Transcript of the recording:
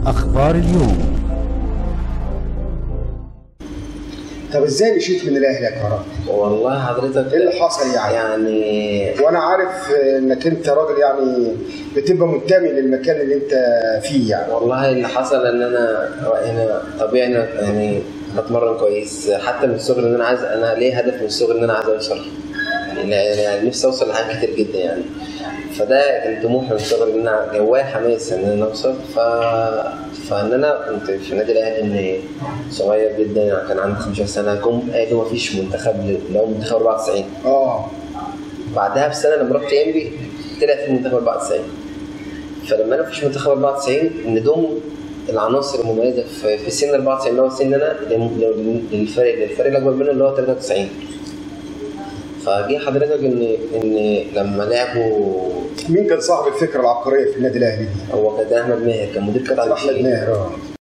أخبار اليوم طب ازاي مشيت من الاهلي يا كرم؟ والله حضرتك ايه اللي حصل يعني؟ يعني وانا عارف انك انت راجل يعني بتبقى منتمي للمكان اللي انت فيه يعني والله اللي حصل ان انا هنا طبيعي أنا يعني بتمرن كويس حتى من الصغر ان انا عايز انا ليه هدف من الصغر ان انا عايز اوصل يعني يعني نفسي اوصل لحاجات كتير جدا يعني فده كان طموحي من الصغر ان انا جوايا حماس ان انا اوصل ف فان انا كنت في النادي الاهلي ان صغير جدا يعني كان عندي 15 سنه جم قالوا ما فيش منتخب اللي هو منتخب 94 اه بعدها بسنه لما رحت انبي طلع في منتخب 94 فلما انا مفيش منتخب 94 نضم العناصر المميزه في في سن 94 اللي هو سننا لل- للفريق للفريق الاكبر منه اللي هو 93 فجه حضرتك ان ان لما لعبوا مين كان صاحب الفكره العبقريه في النادي الاهلي دي؟ هو كان احمد ماهر كان مدير قطاع احمد الناشئين ماهر اه